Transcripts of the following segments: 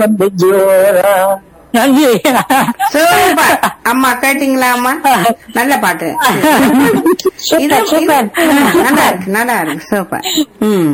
வந்து ஜோரா நன்றி சூப்பர் அம்மா கேட்டீங்களா அம்மா நல்ல பாட்டு இது சூப்பர் சூப்பர் நல்லா இருக்கு நல்லா இருக்கு சூப்பர் ம்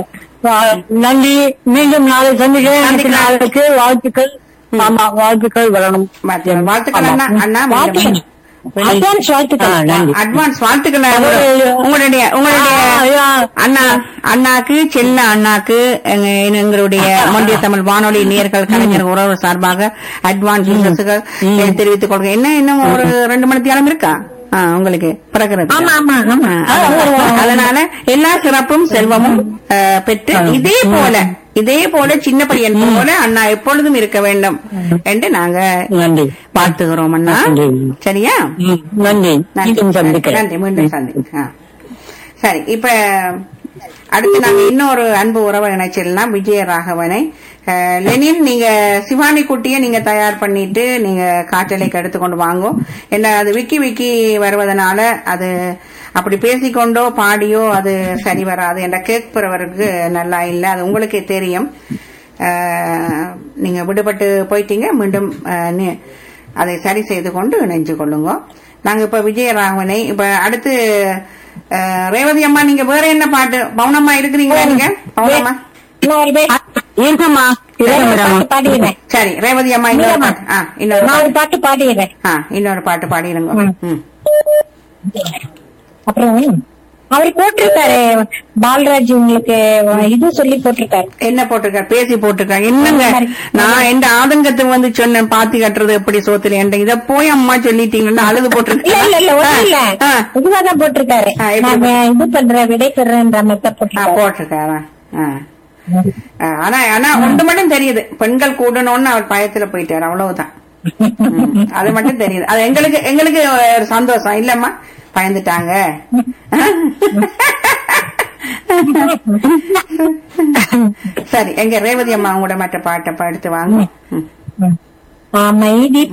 நன்றி மீண்டும் நாளை சந்திக்கிறேன் சந்திக்கலாம். நாளைக்கு வாழ்த்துக்கள் ஆமா வாழ்த்துக்கள் வரணும் வாழ்த்துக்கள். வாழ்த்துக்கள் அண்ணா. அண்ணா, வாழ்த்துக்கள். அட்வான்ஸ் வாழ்த்துக்கள் ஆ, நன்றி அட்வான்ஸ் வாழ்த்துக்கள் ஐயோ. உங்களுடைய உங்களுடைய ஆ, ஐயா. அண்ணா அண்ணாக்கு செல்ல அண்ணாக்கு எங்க- எங்களுடைய மொண்டிய தமிழ் வானொலி நேர்கள் கலைஞர் உறவு சார்பாக அட்வான்ஸ் விஷயத்துகள் தெரிவித்துக் கொள்கிறேன் என்ன இன்னும் ஒரு ரெண்டு மணி தியானம் இருக்கா ஆ, உங்களுக்கு பிறக்கிறது ஆமா ஆமா ஆமா அதனால எல்லா சிறப்பும் செல்வமும் ஆ, பெற்று இதே போல இதே போல சின்ன பையன் போல அண்ணா எப்பொழுதும் இருக்க வேண்டும் என்று நாங்க நன்றி வாழ்த்துகிறோம் அண்ணா நன்றி. சரியா ம், நன்றி மீண்டும் நன்றி சந்திக்கிறேன் நன்றி மீண்டும் சந்திக்கிறேன் சரி இப்ப அடுத்து நாங்க இன்னொரு அன்பு உறவை இணைச்சிடலாம் விஜய ராகவனை அஹ், லெனின் நீங்க சிவானி குட்டியை நீங்க தயார் பண்ணிட்டு நீங்க காற்றலைக்கு எடுத்துக்கொண்டு வாங்கோ என்ன அது விக்கி விக்கி வருவதனால அது அப்படி பேசிக்கொண்டோ பாடியோ அது சரி வராது என்ற கேட்பவருக்கு நல்லா இல்லை அது உங்களுக்கே தெரியும் அஹ், நீங்க விடுபட்டு போயிட்டீங்க மீண்டும் அஹ், நி- அதை சரி செய்து கொண்டு இணைஞ்சு கொள்ளுங்க நாங்க இப்ப விஜயராகவனை இப்ப அடுத்து அஹ், ரேவதி அம்மா நீங்க வேற என்ன பாட்டு பவுனம்மா இருக்கிறீங்களா நீங்க பவுனம்மா இருக்கம்மா இருக்கேன் மேடம் பாடிடுறேன் சரி ரேவதி அம்மா இன்னொரு பாட்டு ஆ இன்னொரு நான் ஒரு பாட்டு. பாட்டு பாடிடுறேன் ஆ இன்னொரு பாட்டு பாடிடுங்க ம். ம். அப்புறம் அவர் போட்டிருக்காரு பாலராஜ் உங்களுக்கு இது சொல்லி போட்டிருக்காரு என்ன போட்டிருக்காரு பேசி போட்டிருக்காரு என்னங்க நான் எந்த ஆதங்கத்துக்கு வந்து சொன்னேன் பாத்தி கட்டுறது எப்படி சோத்துல என்ற இத போய் அம்மா சொல்லிட்டீங்கன்னா அழுது இல்ல இல்ல இல்ல ஒண்ணும் இல்ல போட்டிருக்கேன் இதுவாதான் போட்டிருக்காரு ஆ, எப்படி நான் இது பண்றேன் விடை பெறேன்ற மெத்தட் போட்டிருக்காரு போட்டிருக்காரா ஆ. ஆ, ஆனா ஆனா ஒன்று மட்டும் தெரியுது பெண்கள் கூடணும்னு அவர் பயத்துல போயிட்டாரு அவ்வளவுதான் ம், அது மட்டும் தெரியுது அது எங்களுக்கு எங்களுக்கு ஒரு சந்தோஷம் இல்லம்மா பயந்துட்டாங்க சரி எங்க ரேவதி அம்மா உங்களோட மற்ற பாட்டை எடுத்து வாங்க ம். அமைதி